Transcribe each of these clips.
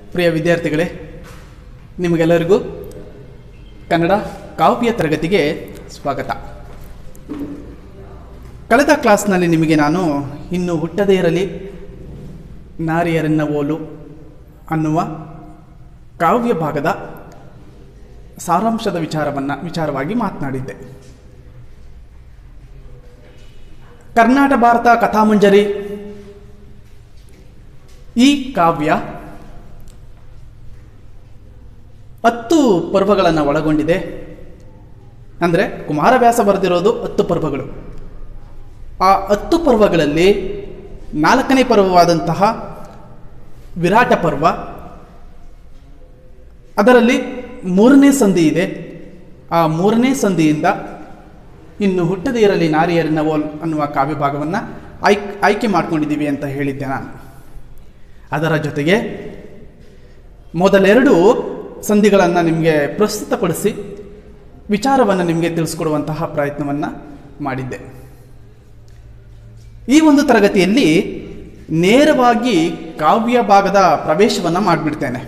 ಪ್ರಿಯ ವಿದ್ಯಾರ್ಥಿಗಳೇ ನಿಮಗೆಲ್ಲರಿಗೂ ಕನ್ನಡ ಕಾವ್ಯ ತರಗತಿಗೆ ಸ್ವಾಗತ ಕಳೆದ ಕ್ಲಾಸ್ನಲ್ಲಿ ನಿಮಗೆ ನಾನು ಇನ್ನು ಹುಟ್ಟದೇ ಇರಲಿ ನಾರಿಯರನ್ನ ಓಲು ಅನ್ನುವ ಕಾವ್ಯ ಭಾಗದ ಸಾರಾಂಶದ ವಿಚಾರವನ್ನು ವಿಚಾರವಾಗಿ ಮಾತನಾಡಿದ್ದೆ ಕರ್ನಾಟ ಭಾರತ ಕಥಾಮಂಜರಿ ಈ ಕಾವ್ಯ ಹತ್ತು ಪರ್ವಗಳನ್ನು ಒಳಗೊಂಡಿದೆ ಅಂದರೆ ಕುಮಾರವ್ಯಾಸ ಬರೆದಿರೋದು ಹತ್ತು ಪರ್ವಗಳು ಆ ಹತ್ತು ಪರ್ವಗಳಲ್ಲಿ ನಾಲ್ಕನೇ ಪರ್ವವಾದಂತಹ ವಿರಾಟ ಪರ್ವ ಅದರಲ್ಲಿ ಮೂರನೇ ಸಂಧಿ ಇದೆ ಆ ಮೂರನೇ ಸಂಧಿಯಿಂದ ಇನ್ನು ಹುಟ್ಟದೇ ಇರಲಿ ನಾರಿಯರನ್ನ ಓಲ್ ಅನ್ನುವ ಕಾವ್ಯ ಭಾಗವನ್ನು ಆಯ್ಕೆ ಆಯ್ಕೆ ಮಾಡ್ಕೊಂಡಿದ್ದೀವಿ ಅಂತ ಹೇಳಿದ್ದೆ ನಾನು ಅದರ ಜೊತೆಗೆ ಮೊದಲೆರಡು ಸಂಧಿಗಳನ್ನು ನಿಮಗೆ ಪ್ರಸ್ತುತಪಡಿಸಿ ವಿಚಾರವನ್ನು ನಿಮಗೆ ತಿಳಿಸ್ಕೊಡುವಂತಹ ಪ್ರಯತ್ನವನ್ನು ಮಾಡಿದ್ದೆ ಈ ಒಂದು ತರಗತಿಯಲ್ಲಿ ನೇರವಾಗಿ ಕಾವ್ಯ ಭಾಗದ ಪ್ರವೇಶವನ್ನು ಮಾಡಿಬಿಡ್ತೇನೆ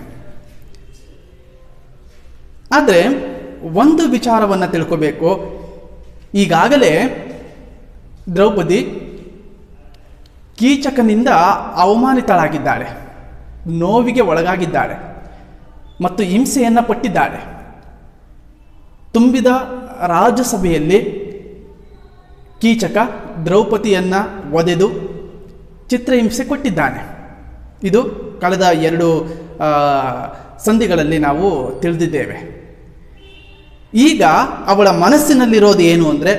ಆದರೆ ಒಂದು ವಿಚಾರವನ್ನು ತಿಳ್ಕೋಬೇಕು ಈಗಾಗಲೇ ದ್ರೌಪದಿ ಕೀಚಕನಿಂದ ಅವಮಾನಿತಳಾಗಿದ್ದಾಳೆ ನೋವಿಗೆ ಒಳಗಾಗಿದ್ದಾಳೆ ಮತ್ತು ಹಿಂಸೆಯನ್ನು ಪಟ್ಟಿದ್ದಾಳೆ ತುಂಬಿದ ರಾಜಸಭೆಯಲ್ಲಿ ಕೀಚಕ ದ್ರೌಪದಿಯನ್ನು ಒದೆದು ಚಿತ್ರಹಿಂಸೆ ಕೊಟ್ಟಿದ್ದಾನೆ ಇದು ಕಳೆದ ಎರಡು ಆ, ಸಂಧಿಗಳಲ್ಲಿ ನಾವು ತಿಳಿದಿದ್ದೇವೆ ಈಗ ಅವಳ ಮನಸ್ಸಿನಲ್ಲಿರೋದು ಏನು ಅಂದರೆ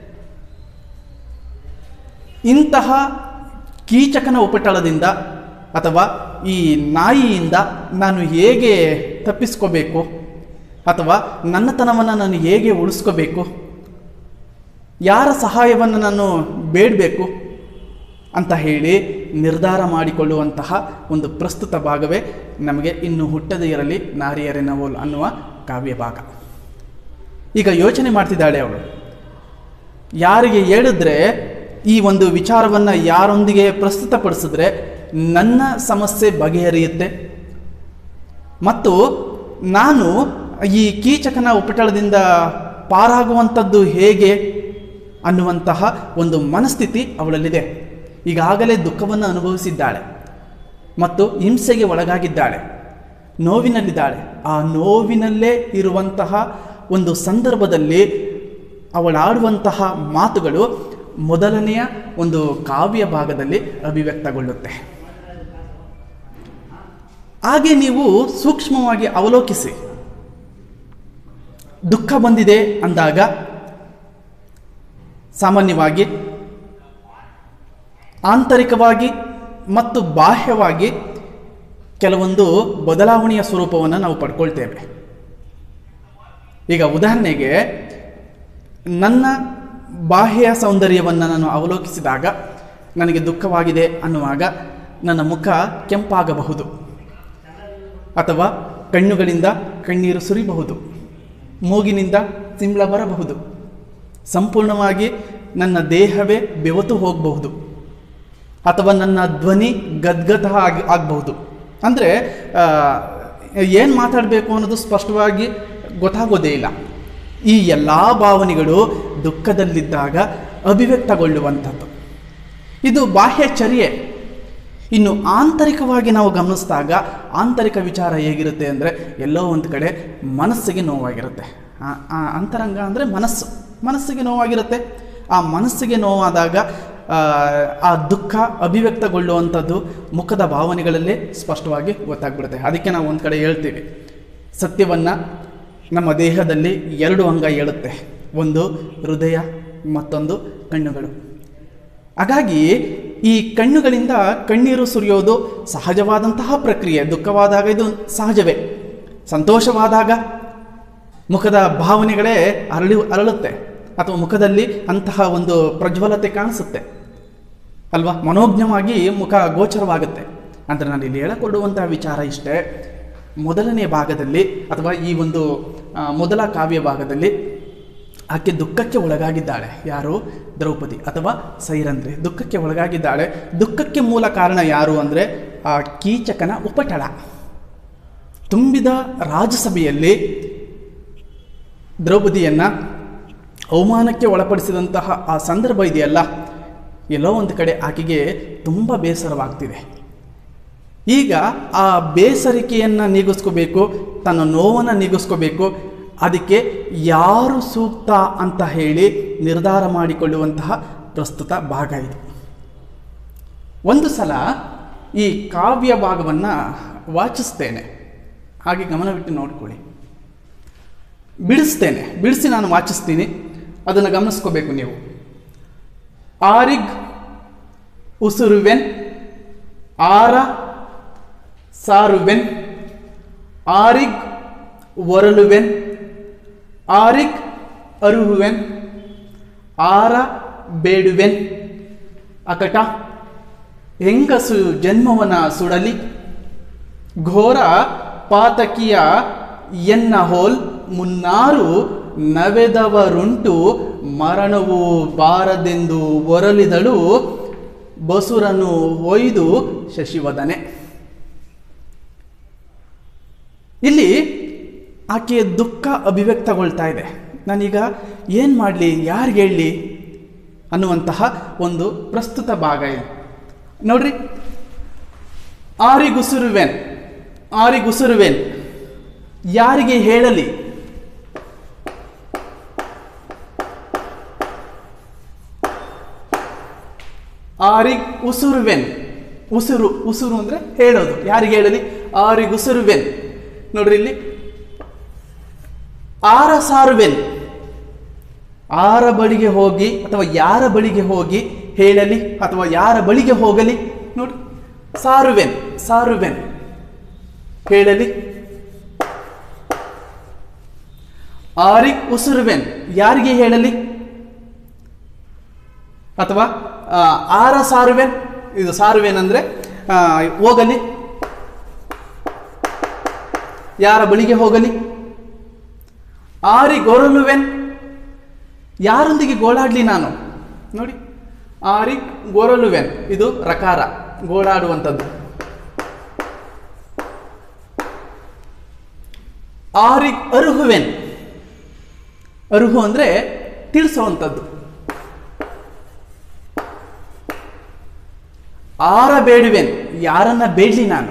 ಇಂತಹ ಕೀಚಕನ ಉಪಟಳದಿಂದ ಅಥವಾ ಈ ನಾಯಿಯಿಂದ ನಾನು ಹೇಗೆ ತಪ್ಪಿಸ್ಕೋಬೇಕು ಅಥವಾ ನನ್ನತನವನ್ನು ನಾನು ಹೇಗೆ ಉಳಿಸ್ಕೋಬೇಕು ಯಾರ ಸಹಾಯವನ್ನು ನಾನು ಬೇಡಬೇಕು ಅಂತ ಹೇಳಿ ನಿರ್ಧಾರ ಮಾಡಿಕೊಳ್ಳುವಂತಹ ಒಂದು ಪ್ರಸ್ತುತ ಭಾಗವೇ ನಮಗೆ ಇನ್ನು ಹುಟ್ಟದೇ ಇರಲಿ ನಾರಿಯರಿನ ಓಲ್ ಅನ್ನುವ ಕಾವ್ಯ ಭಾಗ ಈಗ ಯೋಚನೆ ಮಾಡ್ತಿದ್ದಾಳೆ ಅವಳು ಯಾರಿಗೆ ಹೇಳಿದ್ರೆ ಈ ಒಂದು ವಿಚಾರವನ್ನು ಯಾರೊಂದಿಗೆ ಪ್ರಸ್ತುತಪಡಿಸಿದ್ರೆ ನನ್ನ ಸಮಸ್ಯೆ ಬಗೆಹರಿಯುತ್ತೆ ಮತ್ತು ನಾನು ಈ ಕೀಚಕನ ಉಪಟಳದಿಂದ ಪಾರಾಗುವಂಥದ್ದು ಹೇಗೆ ಅನ್ನುವಂತಹ ಒಂದು ಮನಸ್ಥಿತಿ ಅವಳಲ್ಲಿದೆ ಈಗಾಗಲೇ ದುಃಖವನ್ನು ಅನುಭವಿಸಿದ್ದಾಳೆ ಮತ್ತು ಹಿಂಸೆಗೆ ಒಳಗಾಗಿದ್ದಾಳೆ ನೋವಿನಲ್ಲಿದ್ದಾಳೆ ಆ ನೋವಿನಲ್ಲೇ ಇರುವಂತಹ ಒಂದು ಸಂದರ್ಭದಲ್ಲಿ ಅವಳಾಡುವಂತಹ ಮಾತುಗಳು ಮೊದಲನೆಯ ಒಂದು ಕಾವ್ಯ ಭಾಗದಲ್ಲಿ ಅಭಿವ್ಯಕ್ತಗೊಳ್ಳುತ್ತೆ ಹಾಗೆ ನೀವು ಸೂಕ್ಷ್ಮವಾಗಿ ಅವಲೋಕಿಸಿ ದುಃಖ ಬಂದಿದೆ ಅಂದಾಗ ಸಾಮಾನ್ಯವಾಗಿ ಆಂತರಿಕವಾಗಿ ಮತ್ತು ಬಾಹ್ಯವಾಗಿ ಕೆಲವೊಂದು ಬದಲಾವಣೆಯ ಸ್ವರೂಪವನ್ನು ನಾವು ಪಡ್ಕೊಳ್ತೇವೆ ಈಗ ಉದಾಹರಣೆಗೆ ನನ್ನ ಬಾಹ್ಯ ಸೌಂದರ್ಯವನ್ನು ನಾನು ಅವಲೋಕಿಸಿದಾಗ ನನಗೆ ದುಃಖವಾಗಿದೆ ಅನ್ನುವಾಗ ನನ್ನ ಮುಖ ಕೆಂಪಾಗಬಹುದು ಅಥವಾ ಕಣ್ಣುಗಳಿಂದ ಕಣ್ಣೀರು ಸುರಿಬಹುದು ಮೂಗಿನಿಂದ ಸಿಂಬಳ ಬರಬಹುದು ಸಂಪೂರ್ಣವಾಗಿ ನನ್ನ ದೇಹವೇ ಬೆವತು ಹೋಗಬಹುದು ಅಥವಾ ನನ್ನ ಧ್ವನಿ ಗದ್ಗದ ಆಗಿ ಆಗಬಹುದು ಅಂದರೆ ಏನು ಮಾತಾಡಬೇಕು ಅನ್ನೋದು ಸ್ಪಷ್ಟವಾಗಿ ಗೊತ್ತಾಗೋದೇ ಇಲ್ಲ ಈ ಎಲ್ಲ ಭಾವನೆಗಳು ದುಃಖದಲ್ಲಿದ್ದಾಗ ಅಭಿವ್ಯಕ್ತಗೊಳ್ಳುವಂಥದ್ದು ಇದು ಬಾಹ್ಯ ಚರ್ಯೆ ಇನ್ನು ಆಂತರಿಕವಾಗಿ ನಾವು ಗಮನಿಸಿದಾಗ ಆಂತರಿಕ ವಿಚಾರ ಹೇಗಿರುತ್ತೆ ಅಂದರೆ ಎಲ್ಲೋ ಒಂದು ಕಡೆ ಮನಸ್ಸಿಗೆ ನೋವಾಗಿರುತ್ತೆ ಆ- ಆ ಅಂತರಂಗ ಅಂದರೆ ಮನಸ್ಸು ಮನಸ್ಸಿಗೆ ನೋವಾಗಿರುತ್ತೆ ಆ ಮನಸ್ಸಿಗೆ ನೋವಾದಾಗ ಆ, ಆ ದುಃಖ ಅಭಿವ್ಯಕ್ತಗೊಳ್ಳುವಂಥದ್ದು ಮುಖದ ಭಾವನೆಗಳಲ್ಲೇ ಸ್ಪಷ್ಟವಾಗಿ ಗೊತ್ತಾಗ್ಬಿಡುತ್ತೆ ಅದಕ್ಕೆ ನಾವು ಒಂದು ಕಡೆ ಹೇಳ್ತೀವಿ ಸತ್ಯವನ್ನು ನಮ್ಮ ದೇಹದಲ್ಲಿ ಎರಡು ಅಂಗ ಹೇಳುತ್ತೆ ಒಂದು ಹೃದಯ ಮತ್ತೊಂದು ಕಣ್ಣುಗಳು ಹಾಗಾಗಿ ಈ ಕಣ್ಣುಗಳಿಂದ ಕಣ್ಣೀರು ಸುರಿಯೋದು ಸಹಜವಾದಂತಹ ಪ್ರಕ್ರಿಯೆ ದುಃಖವಾದಾಗ ಇದು ಸಹಜವೇ ಸಂತೋಷವಾದಾಗ ಮುಖದ ಭಾವನೆಗಳೇ ಅರಳಿ ಅರಳುತ್ತೆ ಅಥವಾ ಮುಖದಲ್ಲಿ ಅಂತಹ ಒಂದು ಪ್ರಜ್ವಲತೆ ಕಾಣಿಸುತ್ತೆ ಅಲ್ವಾ ಮನೋಜ್ಞವಾಗಿ ಮುಖ ಗೋಚರವಾಗುತ್ತೆ ಅಂದರೆ ನಾನು ಇಲ್ಲಿ ಹೇಳಿಕೊಡುವಂತಹ ವಿಚಾರ ಇಷ್ಟೇ ಮೊದಲನೇ ಭಾಗದಲ್ಲಿ ಅಥವಾ ಈ ಒಂದು ಆ, ಮೊದಲ ಕಾವ್ಯ ಭಾಗದಲ್ಲಿ ಆಕೆ ದುಃಖಕ್ಕೆ ಒಳಗಾಗಿದ್ದಾಳೆ ಯಾರು ದ್ರೌಪದಿ ಅಥವಾ ಸೈರಂಧ್ರಿ ದುಃಖಕ್ಕೆ ಒಳಗಾಗಿದ್ದಾಳೆ ದುಃಖಕ್ಕೆ ಮೂಲ ಕಾರಣ ಯಾರು ಅಂದರೆ ಆ ಕೀಚಕನ ಉಪಟಳ ತುಂಬಿದ ರಾಜಸಭೆಯಲ್ಲಿ ದ್ರೌಪದಿಯನ್ನ ಅವಮಾನಕ್ಕೆ ಒಳಪಡಿಸಿದಂತಹ ಆ ಸಂದರ್ಭ ಇದೆಯಲ್ಲ ಎಲ್ಲೋ ಒಂದು ಕಡೆ ಆಕೆಗೆ ತುಂಬ ಬೇಸರವಾಗ್ತಿದೆ ಈಗ ಆ ಬೇಸರಿಕೆಯನ್ನು ನೀಗಿಸ್ಕೋಬೇಕು ತನ್ನ ನೋವನ್ನು ನೀಗಿಸ್ಕೋಬೇಕು ಅದಕ್ಕೆ ಯಾರು ಸೂಕ್ತ ಅಂತ ಹೇಳಿ ನಿರ್ಧಾರ ಮಾಡಿಕೊಳ್ಳುವಂತಹ ಪ್ರಸ್ತುತ ಭಾಗ ಇದು ಒಂದು ಸಲ ಈ ಕಾವ್ಯ ಭಾಗವನ್ನು ವಾಚಿಸ್ತೇನೆ ಹಾಗೆ ಗಮನವಿಟ್ಟು ನೋಡ್ಕೊಳ್ಳಿ ಬಿಡಿಸ್ತೇನೆ ಬಿಡಿಸಿ ನಾನು ವಾಚಿಸ್ತೀನಿ ಅದನ್ನು ಗಮನಿಸ್ಕೋಬೇಕು ನೀವು ಆರಿಗ್ ಉಸುರುವೆನ್ ಆರ ಸಾರುವೆನ್ ಆರಿಗ್ ಒರಲುವೆನ್ ಆರಿಗ್ ಅರುಹುವೆನ್ ಆರ ಬೇಡುವೆನ್ ಅಕಟ ಹೆಂಗಸು ಜನ್ಮವನ ಸುಡಲಿ ಘೋರ ಪಾತಕಿಯ ಎನ್ನ ಹೋಲ್ ಮುನ್ನಾರು ನವೆದವರುಂಟು ಮರಣವು ಬಾರದೆಂದು ಒರಲಿದಳು ಬಸುರನು ಒಯ್ದು ಶಶಿವದನೆ ಇಲ್ಲಿ ಆಕೆಯ ದುಃಖ ಅಭಿವ್ಯಕ್ತಗೊಳ್ತಾ ಇದೆ ನಾನೀಗ ಏನು ಮಾಡಲಿ ಯಾರಿಗೆ ಹೇಳಲಿ ಅನ್ನುವಂತಹ ಒಂದು ಪ್ರಸ್ತುತ ಭಾಗ ಇದು ನೋಡ್ರಿ ಆರಿಗುಸುರುವೆನ್ ಆರಿಗುಸುರುವೆನ್ ಯಾರಿಗೆ ಹೇಳಲಿ ಆರಿಗ್ ಉಸುರುವೆನ್ ಉಸುರು ಉಸುರು ಅಂದ್ರೆ ಹೇಳೋದು ಯಾರಿಗೆ ಹೇಳಲಿ ಆರಿಗ್ ಉಸುರುವೆನ್ ನೋಡ್ರಿ ಇಲ್ಲಿ ಆರ ಸಾರುವೆನ್ ಆರ ಬಳಿಗೆ ಹೋಗಿ ಅಥವಾ ಯಾರ ಬಳಿಗೆ ಹೋಗಿ ಹೇಳಲಿ ಅಥವಾ ಯಾರ ಬಳಿಗೆ ಹೋಗಲಿ ನೋಡಿ ಸಾರುವೆನ್ ಸಾರುವೆನ್ ಹೇಳಲಿ ಆರಿಗ್ ಉಸುರುವೆನ್ ಯಾರಿಗೆ ಹೇಳಲಿ ಅಥವಾ ಆ, ಆರ ಸಾರುವೆನ್ ಇದು ಸಾರುವೆನ್ ಅಂದ್ರೆ ಆ, ಹೋಗಲಿ ಯಾರ ಬಳಿಗೆ ಹೋಗಲಿ ಆರಿ ಗೊರಲುವೆನ್ ಯಾರೊಂದಿಗೆ ಗೋಳಾಡ್ಲಿ ನಾನು ನೋಡಿ ಆರಿ ಗೊರಲುವೆನ್ ಇದು ರಕಾರ ಗೋಳಾಡುವಂಥದ್ದು ಆರಿ ಅರುಹುವೆನ್ ಅರುಹು ಅಂದ್ರೆ ತಿಳಿಸುವಂಥದ್ದು ಆರ ಬೇಡುವೆನ್ ಯಾರನ್ನ ಬೇಡ್ಲಿ ನಾನು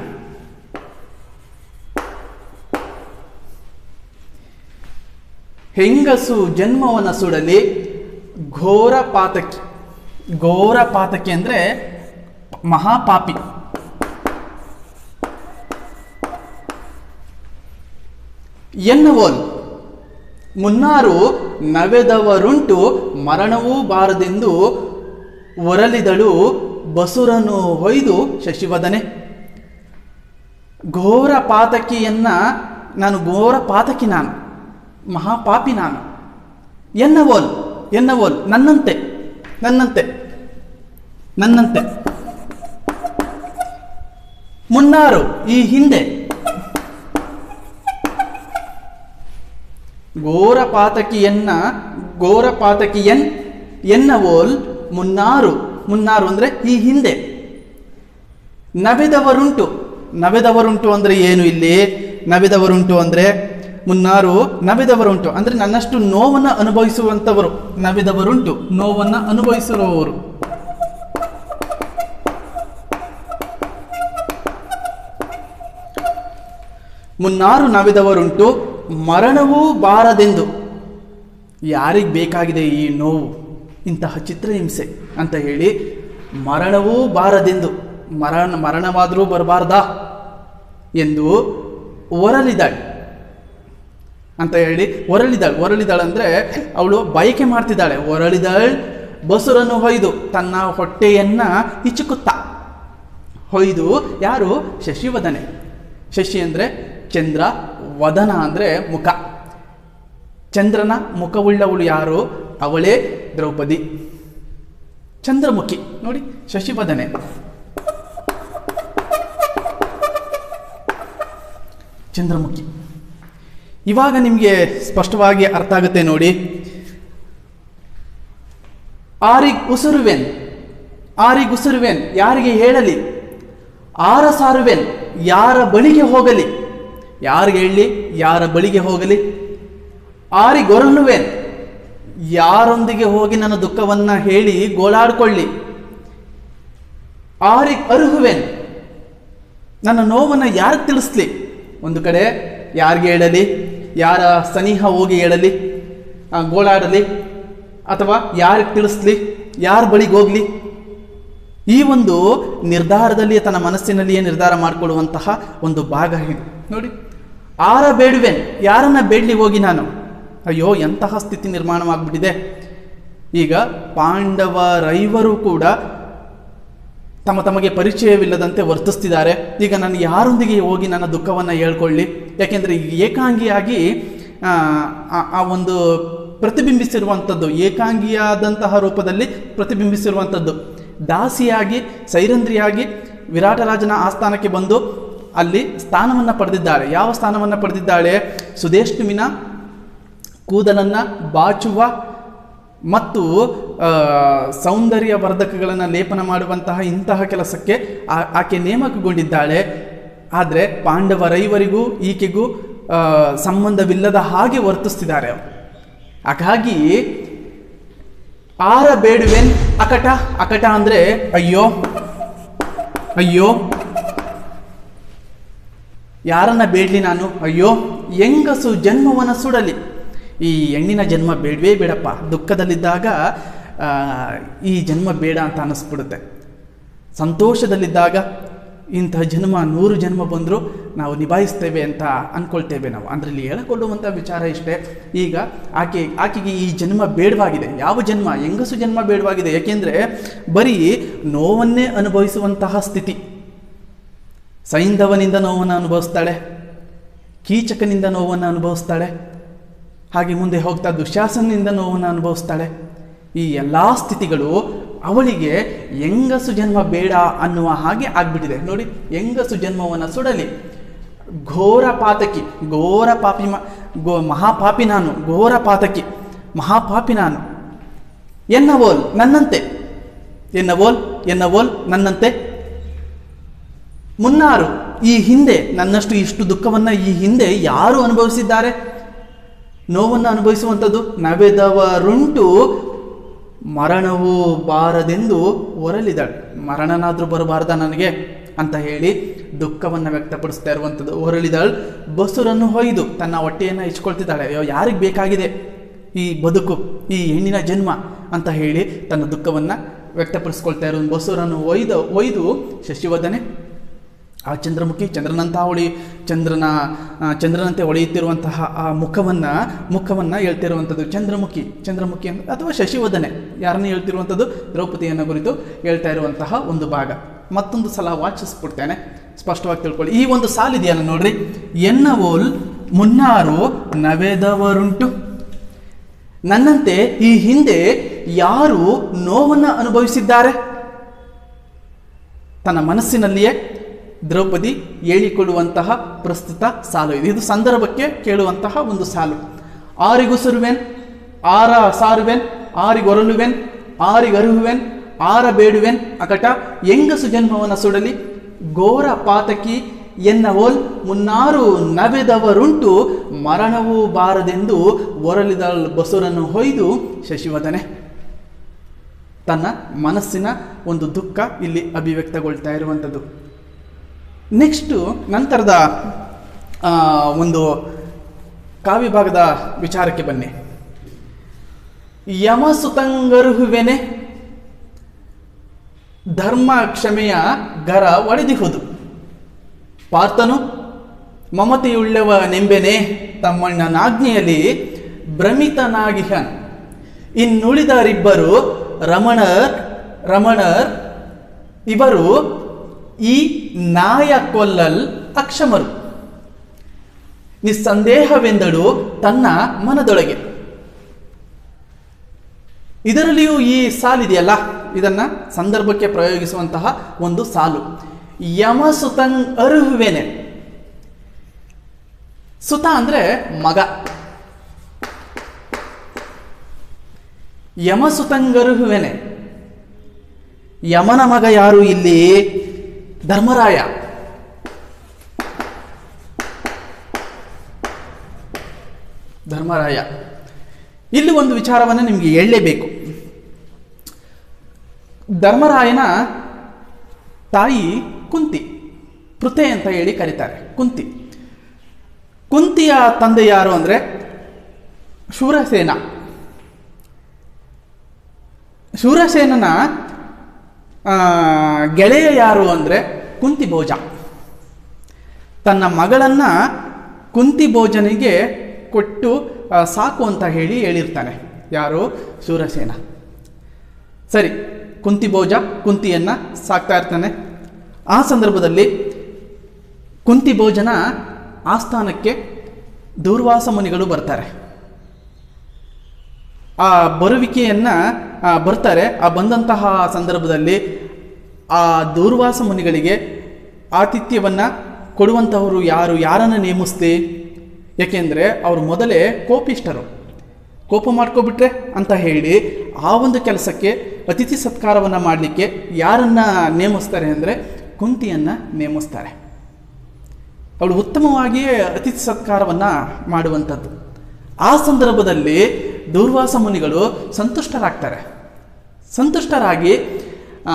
ಹೆಂಗಸು ಜನ್ಮವನ್ನ ಸುಡಲಿ ಘೋರ ಪಾತಕಿ ಘೋರ ಪಾತಕಿ ಅಂದ್ರೆ ಮಹಾಪಾಪಿ ಎನ್ನುವೋಲ್ ಮುನ್ನಾರು ನವೆದವರುಂಟು ಮರಣವೂ ಬಾರದೆಂದು ಒರಲಿದಳು ಬಸುರನು ಹೊಯ್ದು ಶಶಿವದನೆ ಘೋರ ಪಾತಕಿಯನ್ನ ನಾನು ಘೋರ ಪಾತಕಿ ನಾನು ಮಹಾಪಾಪಿ ನಾನು ಎನ್ನವೋಲ್ ಎನ್ನವೋಲ್ ನನ್ನಂತೆ ನನ್ನಂತೆ ನನ್ನಂತೆ ಮುನ್ನಾರು ಈ ಹಿಂದೆ ಘೋರ ಪಾತಕಿಯನ್ನ ಘೋರ ಪಾತಕಿಯನ್ ಎನ್ನವೋಲ್ ಮುನ್ನಾರು ಮುನ್ನಾರು ಅಂದ್ರೆ ಈ ಹಿಂದೆ ನವೆದವರುಂಟು ನವೆದವರುಂಟು ಅಂದ್ರೆ ಏನು ಇಲ್ಲಿ ನವೆದವರುಂಟು ಅಂದ್ರೆ ಮುನ್ನಾರು ನವೆದವರುಂಟು ಅಂದ್ರೆ ನನ್ನಷ್ಟು ನೋವನ್ನ ಅನುಭವಿಸುವಂತವರು ನವೆದವರುಂಟು ನೋವನ್ನ ಅನುಭವಿಸುವವರು ಮುನ್ನಾರು ನವೆದವರುಂಟು ಮರಣವೂ ಬಾರದೆಂದು ಯಾರಿಗೆ ಬೇಕಾಗಿದೆ ಈ ನೋವು ಇಂತಹ ಚಿತ್ರಹಿಂಸೆ ಅಂತ ಹೇಳಿ ಮರಣವೂ ಬಾರದೆಂದು ಮರಣ ಮರಣವಾದರೂ ಬರಬಾರ್ದಾ ಎಂದು ಒರಲಿದಾಳೆ ಅಂತ ಹೇಳಿ ಒರಳಿದಾಳು ಒರಳಿದಾಳು ಅಂದರೆ ಅವಳು ಬಯಕೆ ಮಾಡ್ತಿದ್ದಾಳೆ ಒರಳಿದಾಳ್ ಬಸುರನ್ನು ಹೊಯ್ದು ತನ್ನ ಹೊಟ್ಟೆಯನ್ನ ಇಚುಕುತ್ತಾ ಹೊಯ್ದು ಯಾರು ಶಶಿವದನೆ ಶಶಿ ಅಂದರೆ ಚಂದ್ರ ವದನ ಅಂದರೆ ಮುಖ ಚಂದ್ರನ ಮುಖವುಳ್ಳವಳು ಯಾರು ಅವಳೇ ದ್ರೌಪದಿ ಚಂದ್ರಮುಖಿ ನೋಡಿ ಶಶಿವದನೆ ಚಂದ್ರಮುಖಿ ಇವಾಗ ನಿಮಗೆ ಸ್ಪಷ್ಟವಾಗಿ ಅರ್ಥ ಆಗುತ್ತೆ ನೋಡಿ ಆರಿಗ್ ಉಸುರುವೆನ್ ಆರಿಗ್ ಉಸುರುವೆನ್ ಯಾರಿಗೆ ಹೇಳಲಿ ಆರ ಸಾರುವೆನ್ ಯಾರ ಬಳಿಗೆ ಹೋಗಲಿ ಯಾರಿಗೆ ಹೇಳಲಿ ಯಾರ ಬಳಿಗೆ ಹೋಗಲಿ ಆರಿಗೊರಲುವೆನ್ ಯಾರೊಂದಿಗೆ ಹೋಗಿ ನನ್ನ ದುಃಖವನ್ನ ಹೇಳಿ ಗೋಳಾಡ್ಕೊಳ್ಳಿ ಆರಿ ಅರ್ಹುವೆನ್ ನನ್ನ ನೋವನ್ನು ಯಾರಿಗೆ ತಿಳಿಸ್ಲಿ ಒಂದು ಕಡೆ ಯಾರಿಗೆ ಹೇಳಲಿ ಯಾರ ಸನಿಹ ಹೋಗಿ ಹೇಳಲಿ ಆ, ಗೋಳಾಡಲಿ ಅಥವಾ ಯಾರಿಗೆ ತಿಳಿಸ್ಲಿ ಯಾರ ಬಳಿಗೆ ಹೋಗ್ಲಿ ಈ ಒಂದು ನಿರ್ಧಾರದಲ್ಲಿ ತನ್ನ ಮನಸ್ಸಿನಲ್ಲಿಯೇ ನಿರ್ಧಾರ ಮಾಡಿಕೊಳ್ಳುವಂತಹ ಒಂದು ಭಾಗ ಇದು ನೋಡಿ ಆರ ಬೇಡುವೆನ್ ಯಾರನ್ನ ಬೇಡಲಿ ಹೋಗಿ ನಾನು ಅಯ್ಯೋ ಎಂತಹ ಸ್ಥಿತಿ ನಿರ್ಮಾಣವಾಗ್ಬಿಟ್ಟಿದೆ ಈಗ ಪಾಂಡವರೈವರು ಕೂಡ ತಮ್ಮ ತಮಗೆ ಪರಿಚಯವಿಲ್ಲದಂತೆ ವರ್ತಿಸ್ತಿದ್ದಾರೆ ಈಗ ನಾನು ಯಾರೊಂದಿಗೆ ಹೋಗಿ ನನ್ನ ದುಃಖವನ್ನು ಹೇಳ್ಕೊಳ್ಳಿ ಯಾಕೆಂದರೆ ಈಗ ಏಕಾಂಗಿಯಾಗಿ ಆ, ಆ- ಆ ಒಂದು ಪ್ರತಿಬಿಂಬಿಸಿರುವಂಥದ್ದು ಏಕಾಂಗಿಯಾದಂತಹ ರೂಪದಲ್ಲಿ ಪ್ರತಿಬಿಂಬಿಸಿರುವಂಥದ್ದು ದಾಸಿಯಾಗಿ ಸೈರಂಧ್ರಿಯಾಗಿ ವಿರಾಟರಾಜನ ಆಸ್ಥಾನಕ್ಕೆ ಬಂದು ಅಲ್ಲಿ ಸ್ಥಾನವನ್ನು ಪಡೆದಿದ್ದಾಳೆ ಯಾವ ಸ್ಥಾನವನ್ನು ಪಡೆದಿದ್ದಾಳೆ ಸುದೇಷ್ಣುವಿನ ಕೂದಲನ್ನು ಬಾಚುವ ಮತ್ತು ಆ, ಸೌಂದರ್ಯ ವರ್ಧಕಗಳನ್ನು ಲೇಪನ ಮಾಡುವಂತಹ ಇಂತಹ ಕೆಲಸಕ್ಕೆ ಆ- ಆಕೆ ನೇಮಕಗೊಂಡಿದ್ದಾಳೆ ಆದರೆ ಪಾಂಡವರೈವರಿಗೂ ಈಕೆಗೂ ಆ, ಸಂಬಂಧವಿಲ್ಲದ ಹಾಗೆ ವರ್ತಿಸ್ತಿದ್ದಾರೆ ಅವರು. ಹಾಗಾಗಿ ಆರ ಬೇಡುವೆನ್ ಅಕಟ ಅಕಟ ಅಂದರೆ ಅಯ್ಯೋ ಅಯ್ಯೋ ಯಾರನ್ನ ಬೇಡಲಿ ನಾನು ಅಯ್ಯೋ ಹೆಂಗಸು ಜನ್ಮವನ್ನ ಸುಡಲಿ ಈ ಹೆಣ್ಣಿನ ಜನ್ಮ ಬೇಡವೇ ಬೇಡಪ್ಪ ದುಃಖದಲ್ಲಿದ್ದಾಗ ಆ, ಈ ಜನ್ಮ ಬೇಡ ಅಂತ ಅನ್ನಿಸ್ಬಿಡುತ್ತೆ ಸಂತೋಷದಲ್ಲಿದ್ದಾಗ ಇಂತಹ ಜನ್ಮ ನೂರು ಜನ್ಮ ಬಂದರೂ ನಾವು ನಿಭಾಯಿಸ್ತೇವೆ ಅಂತ ಅಂದ್ಕೊಳ್ತೇವೆ ನಾವು ಅದರಲ್ಲಿ ಹೇಳಿಕೊಳ್ಳುವಂಥ ವಿಚಾರ ಇಷ್ಟೇ ಈಗ ಆಕೆ ಆಕೆಗೆ ಈ ಜನ್ಮ ಬೇಡವಾಗಿದೆ ಯಾವ ಜನ್ಮ ಹೆಂಗಸು ಜನ್ಮ ಬೇಡವಾಗಿದೆ ಯಾಕೆಂದರೆ ಬರೀ ನೋವನ್ನೇ ಅನುಭವಿಸುವಂತಹ ಸ್ಥಿತಿ ಸೈಂಧವನಿಂದ ನೋವನ್ನು ಅನುಭವಿಸ್ತಾಳೆ ಕೀಚಕನಿಂದ ನೋವನ್ನು ಅನುಭವಿಸ್ತಾಳೆ ಹಾಗೆ ಮುಂದೆ ಹೋಗ್ತಾ ದುಶಾಸನಿಂದ ನೋವನ್ನು ಅನುಭವಿಸ್ತಾಳೆ ಈ ಎಲ್ಲ ಸ್ಥಿತಿಗಳು ಅವಳಿಗೆ ಹೆಂಗಸು ಜನ್ಮ ಬೇಡ ಅನ್ನುವ ಹಾಗೆ ಆಗ್ಬಿಟ್ಟಿದೆ ನೋಡಿ ಹೆಂಗಸು ಜನ್ಮವನ್ನು ಸುಡಲಿ ಘೋರ ಪಾತಕಿ ಘೋರ ಪಾಪಿ ಮ ಗೋ ಮಹಾಪಾಪಿ ನಾನು ಘೋರ ಪಾತಕಿ ಮಹಾಪಾಪಿ ನಾನು ಎನ್ನವೋಲ್ ನನ್ನಂತೆ ಎನ್ನವೋಲ್ ಎನ್ನವೋಲ್ ನನ್ನಂತೆ ಮುನ್ನಾರು ಈ ಹಿಂದೆ ನನ್ನಷ್ಟು ಇಷ್ಟು ದುಃಖವನ್ನು ಈ ಹಿಂದೆ ಯಾರು ಅನುಭವಿಸಿದ್ದಾರೆ ನೋವನ್ನು ಅನುಭವಿಸುವಂಥದ್ದು ನವೆದವರುಂಟು ಮರಣವು ಬಾರದೆಂದು ಹೊರಲಿದಳು ಮರಣನಾದರೂ ಬರಬಾರ್ದ ನನಗೆ ಅಂತ ಹೇಳಿ ದುಃಖವನ್ನು ವ್ಯಕ್ತಪಡಿಸ್ತಾ ಇರುವಂಥದ್ದು ಹೊರಳಿದಳು ಬಸುರನ್ನು ಹೊಯ್ದು ತನ್ನ ಹೊಟ್ಟೆಯನ್ನು ಇಚ್ಕೊಳ್ತಿದ್ದಾಳೆ ಅಯ್ಯೋ ಯಾರಿಗೆ ಬೇಕಾಗಿದೆ ಈ ಬದುಕು ಈ ಹೆಣ್ಣಿನ ಜನ್ಮ ಅಂತ ಹೇಳಿ ತನ್ನ ದುಃಖವನ್ನು ವ್ಯಕ್ತಪಡಿಸ್ಕೊಳ್ತಾ ಇರೋ ಬಸುರನ್ನು ಒಯ್ದು ಒಯ್ದು ಶಶಿವದನೆ ಆ ಚಂದ್ರಮುಖಿ ಚಂದ್ರನಂತಹ ಹೊಳಿ ಚಂದ್ರನ ಆ, ಚಂದ್ರನಂತೆ ಹೊಳೆಯುತ್ತಿರುವಂತಹ ಆ ಮುಖವನ್ನು ಮುಖವನ್ನು ಹೇಳ್ತಿರುವಂಥದ್ದು ಚಂದ್ರಮುಖಿ ಚಂದ್ರಮುಖಿ ಅಂತ ಅಥವಾ ಶಶಿವದನೆ ಯಾರನ್ನು ಹೇಳ್ತಿರುವಂಥದ್ದು ದ್ರೌಪದಿಯನ್ನು ಕುರಿತು ಹೇಳ್ತಾ ಇರುವಂತಹ ಒಂದು ಭಾಗ ಮತ್ತೊಂದು ಸಲ ವಾಚಿಸ್ಬಿಡ್ತೇನೆ ಸ್ಪಷ್ಟವಾಗಿ ತಿಳ್ಕೊಳ್ಳಿ ಈ ಒಂದು ಸಾಲಿದೆಯಲ್ಲ ನೋಡ್ರಿ ಎನ್ನವೋಲ್ ಮುನ್ನಾರು ನವೆದವರುಂಟು ನನ್ನಂತೆ ಈ ಹಿಂದೆ ಯಾರು ನೋವನ್ನು ಅನುಭವಿಸಿದ್ದಾರೆ ತನ್ನ ಮನಸ್ಸಿನಲ್ಲಿಯೇ ದ್ರೌಪದಿ ಹೇಳಿಕೊಳ್ಳುವಂತಹ ಪ್ರಸ್ತುತ ಸಾಲು ಇದು ಇದು ಸಂದರ್ಭಕ್ಕೆ ಕೇಳುವಂತಹ ಒಂದು ಸಾಲು ಆರಿಗುಸುರುವೆನ್ ಆರ ಸಾರುವೆನ್ ಆರಿಗೊರಲುವೆನ್ ಆರಿಗರುಹುವೆನ್ ಆರ ಬೇಡುವೆನ್ ಅಕಟ ಹೆಂಗಸು ಜನ್ಮವನ ಸುಡಲಿ ಘೋರ ಪಾತಕಿ ಎನ್ನವೋಲ್ ಮುನ್ನಾರು ನವೆದವರುಂಟು ಮರಣವೂ ಬಾರದೆಂದು ಒರಲಿದಳ್ ಬಸುರನ್ನು ಹೊಯ್ದು ಶಶಿವದನೆ ತನ್ನ ಮನಸ್ಸಿನ ಒಂದು ದುಃಖ ಇಲ್ಲಿ ಅಭಿವ್ಯಕ್ತಗೊಳ್ತಾ ಇರುವಂಥದ್ದು ನೆಕ್ಸ್ಟು ನಂತರದ ಆ, ಒಂದು ಕಾವ್ಯಭಾಗದ ವಿಚಾರಕ್ಕೆ ಬನ್ನಿ ಯಮಸುತಂಗರುಹುವೆನೆ ಧರ್ಮ ಕ್ಷಮೆಯ ಗರ ಒಡೆದಿಹುದು ಪಾರ್ಥನು ಮಮತೆಯುಳ್ಳವ ನೆಂಬೆನೆ ತಮ್ಮಣ್ಣನಾಜ್ಞೆಯಲ್ಲಿ ಭ್ರಮಿತನಾಗಿಹನ್ ಇನ್ನುಳಿದರಿಬ್ಬರು ರಮಣರ್ ರಮಣರ್ ಇವರು ಈ ನಾಯ ಕೊಲ್ಲಲ್ ಅಕ್ಷಮರು ನಿಸ್ಸಂದೇಹವೆಂದಳು ತನ್ನ ಮನದೊಳಗೆ ಇದರಲ್ಲಿಯೂ ಈ ಸಾಲಿದೆಯಲ್ಲ ಇದನ್ನ ಸಂದರ್ಭಕ್ಕೆ ಪ್ರಯೋಗಿಸುವಂತಹ ಒಂದು ಸಾಲು ಯಮಸುತಂಗ್ ಅರುಹುವೆನೆ ಸುತ ಅಂದ್ರೆ ಮಗ ಯಮಸುತಂಗರುಹುವೆನೆ ಯಮನ ಮಗ ಯಾರು ಇಲ್ಲಿ ಧರ್ಮರಾಯ ಧರ್ಮರಾಯ ಇಲ್ಲಿ ಒಂದು ವಿಚಾರವನ್ನು ನಿಮಗೆ ಹೇಳಲೇಬೇಕು ಧರ್ಮರಾಯನ ತಾಯಿ ಕುಂತಿ ಪೃಥೆ ಅಂತ ಹೇಳಿ ಕರೀತಾರೆ ಕುಂತಿ ಕುಂತಿಯ ತಂದೆ ಯಾರು ಅಂದರೆ ಶೂರಸೇನ ಶೂರಸೇನನ ಆ, ಗೆಳೆಯ ಯಾರು ಅಂದರೆ ಕುಂತಿ ಭೋಜ ತನ್ನ ಮಗಳನ್ನ ಕುಂತಿ ಭೋಜನಿಗೆ ಕೊಟ್ಟು ಆ, ಸಾಕು ಅಂತ ಹೇಳಿ ಹೇಳಿರ್ತಾನೆ ಯಾರು ಶೂರಸೇನ ಸರಿ ಕುಂತಿ ಭೋಜ ಕುಂತಿಯನ್ನ ಸಾಕ್ತಾ ಇರ್ತಾನೆ ಆ ಸಂದರ್ಭದಲ್ಲಿ ಕುಂತಿ ಭೋಜನ ಆಸ್ಥಾನಕ್ಕೆ ದೂರ್ವಾಸ ಮುನಿಗಳು ಬರ್ತಾರೆ ಆ ಬರುವಿಕೆಯನ್ನ ಆ, ಬರ್ತಾರೆ ಆ ಬಂದಂತಹ ಸಂದರ್ಭದಲ್ಲಿ ಆ ದೂರ್ವಾಸ ಮುನಿಗಳಿಗೆ ಆತಿಥ್ಯವನ್ನ ಕೊಡುವಂತಹವರು ಯಾರು ಯಾರನ್ನು ನೇಮಿಸ್ತಿ ಯಾಕೆಂದರೆ ಅವರು ಮೊದಲೇ ಕೋಪಿಷ್ಟರು ಕೋಪ ಮಾಡ್ಕೊಬಿಟ್ರೆ ಅಂತ ಹೇಳಿ ಆ ಒಂದು ಕೆಲಸಕ್ಕೆ ಅತಿಥಿ ಸತ್ಕಾರವನ್ನು ಮಾಡಲಿಕ್ಕೆ ಯಾರನ್ನ ನೇಮಿಸ್ತಾರೆ ಅಂದರೆ ಕುಂತಿಯನ್ನು ನೇಮಿಸ್ತಾರೆ ಅವಳು ಉತ್ತಮವಾಗಿಯೇ ಅತಿಥಿ ಸತ್ಕಾರವನ್ನು ಮಾಡುವಂಥದ್ದು ಆ ಸಂದರ್ಭದಲ್ಲಿ ದೂರ್ವಾಸ ಮುನಿಗಳು ಸಂತುಷ್ಟರಾಗ್ತಾರೆ ಸಂತುಷ್ಟರಾಗಿ ಆ,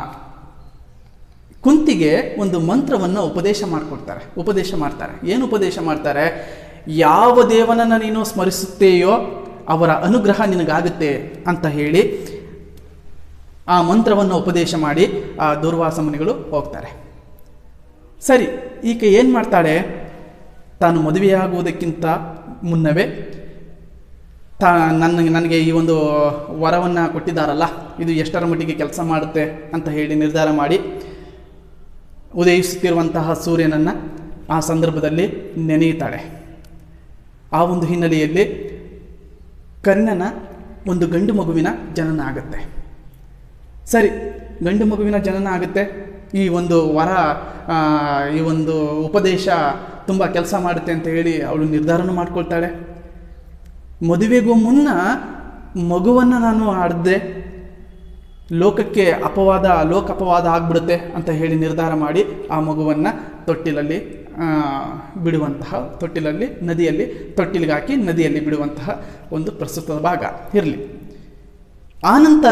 ಕುಂತಿಗೆ ಒಂದು ಮಂತ್ರವನ್ನು ಉಪದೇಶ ಮಾಡಿಕೊಡ್ತಾರೆ ಉಪದೇಶ ಮಾಡ್ತಾರೆ ಏನು ಉಪದೇಶ ಮಾಡ್ತಾರೆ ಯಾವ ದೇವನನ್ನು ನೀನು ಸ್ಮರಿಸುತ್ತೆಯೋ ಅವರ ಅನುಗ್ರಹ ನಿನಗಾಗುತ್ತೆ ಅಂತ ಹೇಳಿ ಆ ಮಂತ್ರವನ್ನು ಉಪದೇಶ ಮಾಡಿ ಆ ದೂರ್ವಾಸ ಮುನಿಗಳು ಹೋಗ್ತಾರೆ ಸರಿ ಈಕೆ ಏನು ಮಾಡ್ತಾಳೆ ತಾನು ಮದುವೆಯಾಗುವುದಕ್ಕಿಂತ ಮುನ್ನವೇ ತಾ ನನ್ನ ನನಗೆ ಈ ಒಂದು ವರವನ್ನು ಕೊಟ್ಟಿದ್ದಾರಲ್ಲ ಇದು ಎಷ್ಟರ ಮಟ್ಟಿಗೆ ಕೆಲಸ ಮಾಡುತ್ತೆ ಅಂತ ಹೇಳಿ ನಿರ್ಧಾರ ಮಾಡಿ ಉದಯಿಸುತ್ತಿರುವಂತಹ ಸೂರ್ಯನನ್ನು ಆ ಸಂದರ್ಭದಲ್ಲಿ ನೆನೆಯುತ್ತಾಳೆ ಆ ಒಂದು ಹಿನ್ನೆಲೆಯಲ್ಲಿ ಕರ್ಣನ ಒಂದು ಗಂಡು ಮಗುವಿನ ಜನನ ಆಗುತ್ತೆ ಸರಿ ಗಂಡು ಮಗುವಿನ ಜನನ ಆಗುತ್ತೆ ಈ ಒಂದು ವರ ಆ, ಈ ಒಂದು ಉಪದೇಶ ತುಂಬ ಕೆಲಸ ಮಾಡುತ್ತೆ ಅಂತ ಹೇಳಿ ಅವಳು ನಿರ್ಧಾರನೂ ಮಾಡ್ಕೊಳ್ತಾಳೆ ಮದುವೆಗೂ ಮುನ್ನ ಮಗುವನ್ನು ನಾನು ಆಡಿದ್ರೆ ಲೋಕಕ್ಕೆ ಅಪವಾದ ಲೋಕ ಅಪವಾದ ಆಗ್ಬಿಡುತ್ತೆ ಅಂತ ಹೇಳಿ ನಿರ್ಧಾರ ಮಾಡಿ ಆ ಮಗುವನ್ನು ತೊಟ್ಟಿಲಲ್ಲಿ ಆ, ಬಿಡುವಂತಹ ತೊಟ್ಟಿಲಲ್ಲಿ ನದಿಯಲ್ಲಿ ತೊಟ್ಟಿಲಿಗೆ ಹಾಕಿ ನದಿಯಲ್ಲಿ ಬಿಡುವಂತಹ ಒಂದು ಪ್ರಸ್ತುತ ಭಾಗ ಇರಲಿ ಆನಂತರ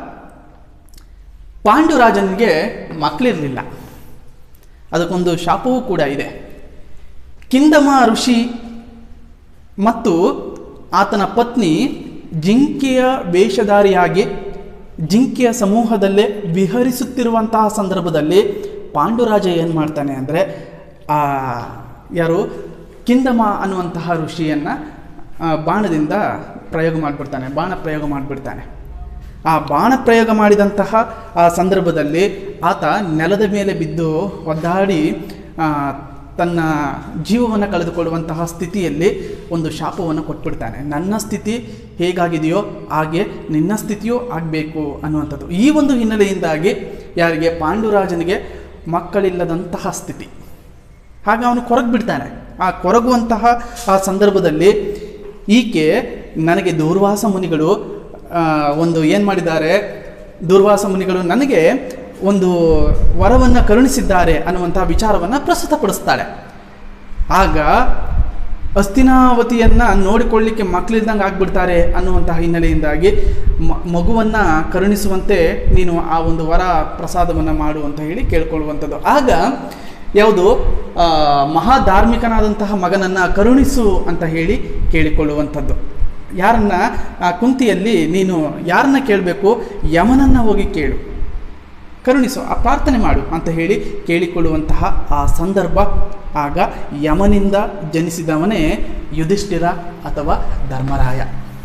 ಪಾಂಡುರಾಜನಿಗೆ ಮಕ್ಕಳಿರಲಿಲ್ಲ ಅದಕ್ಕೊಂದು ಶಾಪವೂ ಕೂಡ ಇದೆ ಕಿಂದಮ ಋಷಿ ಮತ್ತು ಆತನ ಪತ್ನಿ ಜಿಂಕೆಯ ವೇಷಧಾರಿಯಾಗಿ ಜಿಂಕೆಯ ಸಮೂಹದಲ್ಲೇ ವಿಹರಿಸುತ್ತಿರುವಂತಹ ಸಂದರ್ಭದಲ್ಲಿ ಪಾಂಡುರಾಜ ಏನು ಮಾಡ್ತಾನೆ ಅಂದರೆ ಆ ಯಾರು ಕಿಂದಮ ಅನ್ನುವಂತಹ ಋಷಿಯನ್ನು ಬಾಣದಿಂದ ಪ್ರಯೋಗ ಮಾಡಿಬಿಡ್ತಾನೆ ಬಾಣ ಪ್ರಯೋಗ ಮಾಡಿಬಿಡ್ತಾನೆ ಆ ಬಾಣ ಪ್ರಯೋಗ ಮಾಡಿದಂತಹ ಆ ಸಂದರ್ಭದಲ್ಲಿ ಆತ ನೆಲದ ಮೇಲೆ ಬಿದ್ದು ಒದ್ದಾಡಿ ಆ, ತನ್ನ ಜೀವವನ್ನು ಕಳೆದುಕೊಳ್ಳುವಂತಹ ಸ್ಥಿತಿಯಲ್ಲಿ ಒಂದು ಶಾಪವನ್ನು ಕೊಟ್ಬಿಡ್ತಾನೆ ನನ್ನ ಸ್ಥಿತಿ ಹೇಗಾಗಿದೆಯೋ ಹಾಗೆ ನಿನ್ನ ಸ್ಥಿತಿಯೂ ಆಗಬೇಕು ಅನ್ನುವಂಥದ್ದು ಈ ಒಂದು ಹಿನ್ನೆಲೆಯಿಂದಾಗಿ ಯಾರಿಗೆ ಪಾಂಡುರಾಜನಿಗೆ ಮಕ್ಕಳಿಲ್ಲದಂತಹ ಸ್ಥಿತಿ ಹಾಗೆ ಅವನು ಕೊರಗ್ಬಿಡ್ತಾನೆ ಆ ಕೊರಗುವಂತಹ ಆ ಸಂದರ್ಭದಲ್ಲಿ ಈಕೆ ನನಗೆ ದೂರ್ವಾಸ ಮುನಿಗಳು ಆ, ಒಂದು ಏನು ಮಾಡಿದ್ದಾರೆ ದೂರ್ವಾಸ ಮುನಿಗಳು ನನಗೆ ಒಂದು ವರವನ್ನು ಕರುಣಿಸಿದ್ದಾರೆ ಅನ್ನುವಂತಹ ವಿಚಾರವನ್ನು ಪ್ರಸ್ತುತಪಡಿಸ್ತಾಳೆ ಆಗ ಅಸ್ತಿನಾವತಿಯನ್ನು ನೋಡಿಕೊಳ್ಳಿಕ್ಕೆ ಮಕ್ಕಳಿದ್ದಂಗೆ ಆಗ್ಬಿಡ್ತಾರೆ ಅನ್ನುವಂತಹ ಹಿನ್ನೆಲೆಯಿಂದಾಗಿ ಮ ಮಗುವನ್ನು ಕರುಣಿಸುವಂತೆ ನೀನು ಆ ಒಂದು ವರ ಪ್ರಸಾದವನ್ನು ಮಾಡು ಅಂತ ಹೇಳಿ ಕೇಳ್ಕೊಳ್ಳುವಂಥದ್ದು ಆಗ ಯಾವುದು ಆ, ಮಹಾಧಾರ್ಮಿಕನಾದಂತಹ ಮಗನನ್ನು ಕರುಣಿಸು ಅಂತ ಹೇಳಿ ಕೇಳಿಕೊಳ್ಳುವಂಥದ್ದು ಯಾರನ್ನ ಆ ಕುಂತಿಯಲ್ಲಿ ನೀನು ಯಾರನ್ನ ಕೇಳಬೇಕು ಯಮನನ್ನು ಹೋಗಿ ಕೇಳು ಕರುಣಿಸು ಆ ಪ್ರಾರ್ಥನೆ ಮಾಡು ಅಂತ ಹೇಳಿ ಕೇಳಿಕೊಳ್ಳುವಂತಹ ಆ ಸಂದರ್ಭ ಆಗ ಯಮನಿಂದ ಜನಿಸಿದವನೇ ಯುಧಿಷ್ಠಿರ ಅಥವಾ ಧರ್ಮರಾಯ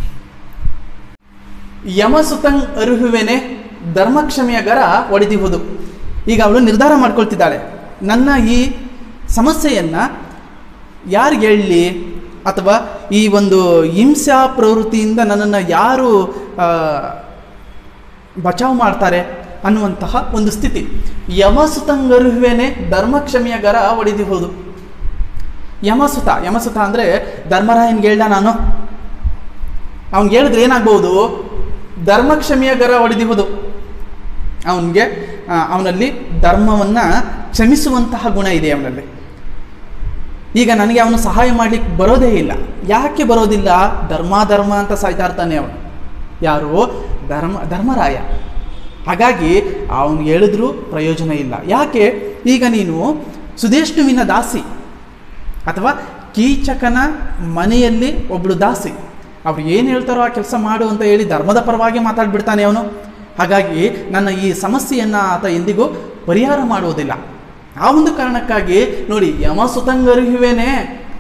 ಯಮಸುತಂಗ್ ಅರುಹುವೆನೆ ಧರ್ಮಕ್ಷಮೆಯ ಗರ ಒಡೆದಿಹುದು ಈಗ ಅವಳು ನಿರ್ಧಾರ ಮಾಡ್ಕೊಳ್ತಿದ್ದಾಳೆ ನನ್ನ ಈ ಸಮಸ್ಯೆಯನ್ನು ಯಾರಿಗೆ ಹೇಳಲಿ ಅಥವಾ ಈ ಒಂದು ಹಿಂಸಾ ಪ್ರವೃತ್ತಿಯಿಂದ ನನ್ನನ್ನು ಯಾರು ಆ, ಬಚಾವ್ ಮಾಡ್ತಾರೆ ಅನ್ನುವಂತಹ ಒಂದು ಸ್ಥಿತಿ ಯಮಸುತಂಗರುಹುವೆನೆ ಧರ್ಮಕ್ಷಮೆಯ ಗರ ಒಡೆದಿಹುದು ಯಮಸುತ ಯಮಸುತ ಅಂದರೆ ಧರ್ಮರಾಯನ್ಗೆ ಹೇಳ್ದ ನಾನು ಅವ್ನಿಗೆ ಹೇಳಿದ್ರೆ ಏನಾಗ್ಬೋದು ಧರ್ಮಕ್ಷಮೆಯ ಗರ ಒಡೆದಿಹುದು ಅವನಿಗೆ ಅವನಲ್ಲಿ ಧರ್ಮವನ್ನು ಕ್ಷಮಿಸುವಂತಹ ಗುಣ ಇದೆ ಅವನಲ್ಲಿ ಈಗ ನನಗೆ ಅವನು ಸಹಾಯ ಮಾಡ್ಲಿಕ್ಕೆ ಬರೋದೇ ಇಲ್ಲ ಯಾಕೆ ಬರೋದಿಲ್ಲ ಧರ್ಮ ಧರ್ಮ ಅಂತ ಸಾಯ್ತಾ ಇರ್ತಾನೆ ಅವನು ಯಾರು ಧರ್ಮ ಧರ್ಮರಾಯ ಹಾಗಾಗಿ ಅವನು ಹೇಳಿದ್ರೂ ಪ್ರಯೋಜನ ಇಲ್ಲ ಯಾಕೆ ಈಗ ನೀನು ಸುದೇಷ್ಣುವಿನ ದಾಸಿ ಅಥವಾ ಕೀಚಕನ ಮನೆಯಲ್ಲಿ ಒಬ್ಬಳು ದಾಸಿ ಅವ್ರು ಏನು ಹೇಳ್ತಾರೋ ಆ ಕೆಲಸ ಮಾಡು ಅಂತ ಹೇಳಿ ಧರ್ಮದ ಪರವಾಗಿ ಮಾತಾಡ್ಬಿಡ್ತಾನೆ ಅವನು ಹಾಗಾಗಿ ನನ್ನ ಈ ಸಮಸ್ಯೆಯನ್ನು ಆತ ಎಂದಿಗೂ ಪರಿಹಾರ ಮಾಡುವುದಿಲ್ಲ ಆ ಒಂದು ಕಾರಣಕ್ಕಾಗಿ ನೋಡಿ ಯಮ ಸುತಂಗರಿಹುವೇನೆ